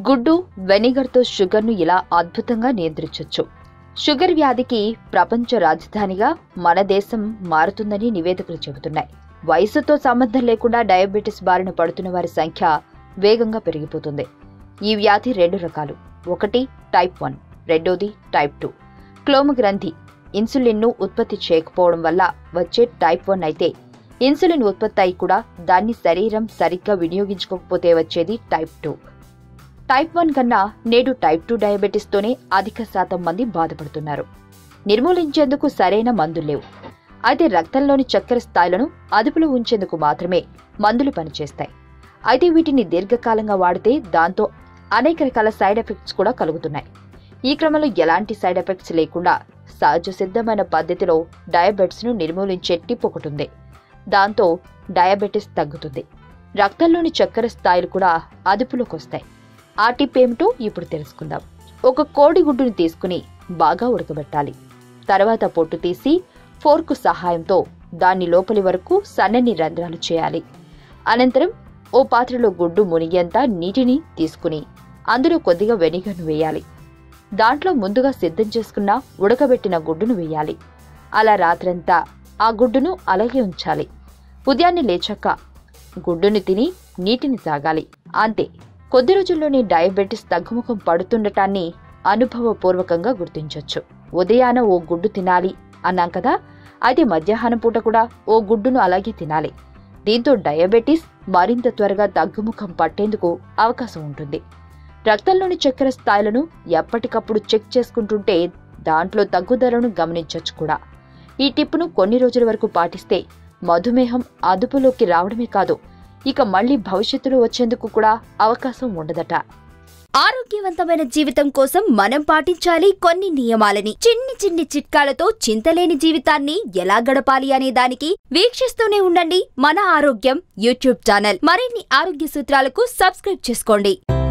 గుడ్డు వెనిగర్తో షుగర్ను ఇలా అద్భుతంగా నియంత్రించవచ్చు షుగర్ వ్యాధికి ప్రపంచ రాజధానిగా మన దేశం మారుతుందని నివేదికలు చెబుతున్నాయి వయసుతో సంబంధం లేకుండా డయాబెటిస్ బారిన పడుతున్న వారి సంఖ్య వేగంగా పెరిగిపోతుంది ఈ వ్యాధి రెండు రకాలు ఒకటి టైప్ వన్ రెండోది టైప్ టూ క్లోమ గ్రంథి ఇన్సులిన్ను ఉత్పత్తి చేయకపోవడం వల్ల వచ్చే టైప్ వన్ అయితే ఇన్సులిన్ ఉత్పత్తి అయి కూడా దాన్ని శరీరం సరిగ్గా వినియోగించుకోకపోతే వచ్చేది టైప్ టూ టైప్ వన్ కన్నా నేడు టైప్ టూ డయాబెటిస్తోనే అధిక శాతం మంది బాధపడుతున్నారు నిర్మూలించేందుకు సరైన మందులు లేవు అయితే రక్తంలోని చక్కెర స్థాయిలను అదుపులో ఉంచేందుకు మాత్రమే మందులు పనిచేస్తాయి అయితే వీటిని దీర్ఘకాలంగా వాడితే దాంతో అనేక రకాల సైడ్ ఎఫెక్ట్స్ కూడా కలుగుతున్నాయి ఈ క్రమంలో ఎలాంటి సైడ్ ఎఫెక్ట్స్ లేకుండా సహజ సిద్ధమైన పద్ధతిలో డయాబెటిస్ ను నిర్మూలించే టిప్ ఒకటి ఉంది దాంతో డయాబెటిస్ తగ్గుతుంది రక్తంలోని చక్కెర స్థాయిలు కూడా అదుపులోకి వస్తాయి ఆ టిప్ ఏమిటో ఇప్పుడు తెలుసుకుందాం ఒక కోడి గుడ్డుని తీసుకుని బాగా ఉడకబెట్టాలి తర్వాత పొట్టు తీసి ఫోర్కు సహాయంతో దాన్ని లోపలి వరకు సన్నని రంధ్రాలు చేయాలి అనంతరం ఓ పాత్రలో గుడ్డు మునిగేంత నీటిని తీసుకుని అందులో కొద్దిగా వెనిగర్ను వేయాలి దాంట్లో ముందుగా సిద్ధం చేసుకున్న ఉడకబెట్టిన గుడ్డును వేయాలి అలా రాత్రంతా ఆ గుడ్డును అలాగే ఉంచాలి ఉదయాన్నే లేచాక గుడ్డుని తిని నీటిని తాగాలి అంతే కొద్ది రోజుల్లోనే డయాబెటిస్ తగ్గుముఖం పడుతుండటాన్ని అనుభవపూర్వకంగా గుర్తించొచ్చు ఉదయాన ఓ గుడ్డు తినాలి అన్నాం కదా అయితే మధ్యాహ్నం పూట కూడా ఓ గుడ్డును అలాగే తినాలి దీంతో డయాబెటిస్ మరింత త్వరగా తగ్గుముఖం పట్టేందుకు అవకాశం ఉంటుంది రక్తంలోని చక్కెర స్థాయిలను ఎప్పటికప్పుడు చెక్ చేసుకుంటుంటే దాంట్లో తగ్గుదలను గమనించవచ్చు కూడా ఈ టిప్ను కొన్ని రోజుల వరకు పాటిస్తే మధుమేహం అదుపులోకి రావడమే కాదు ఇక మళ్ళీ భవిష్యత్తులో వచ్చేందుకు కూడా అవకాశం ఉండదట ఆరోగ్యవంతమైన జీవితం కోసం మనం పాటించాలి కొన్ని నియమాలని చిన్ని చిన్ని చిట్కాలతో చింతలేని జీవితాన్ని ఎలా గడపాలి అనే దానికి వీక్షిస్తూనే ఉండండి మన ఆరోగ్యం యూట్యూబ్ ఛానల్ మరిన్ని ఆరోగ్య సూత్రాలకు సబ్స్క్రైబ్ చేసుకోండి